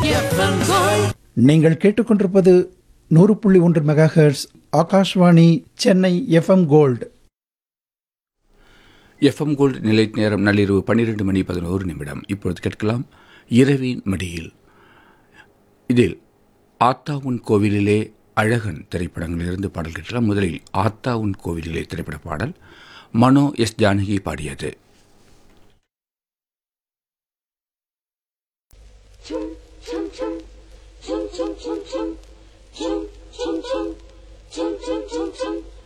FM gold நீங்கள் கேட்டுக்கொண்டிருப்பது நூறு புள்ளி ஒன்று megahertz Akashvani Chennai FM gold FM gold நிலை நேரம் நள்ளிரவு பன்னிரெண்டு மணி பதினோரு நிமிடம் இப்பொழுது கேட்கலாம் இரவின் மடியில் இதில் ஆத்தாவுன் கோவிலிலே அழகன் திரைப்படங்களிலிருந்து பாடல் கேட்கலாம் முதலில் ஆத்தாவுன் கோவிலிலே திரைப்பட பாடல் மனோ எஸ் ஜானகி பாடியது chum chum chum chum chum chum chum chum chum chum chum chum chum chum chum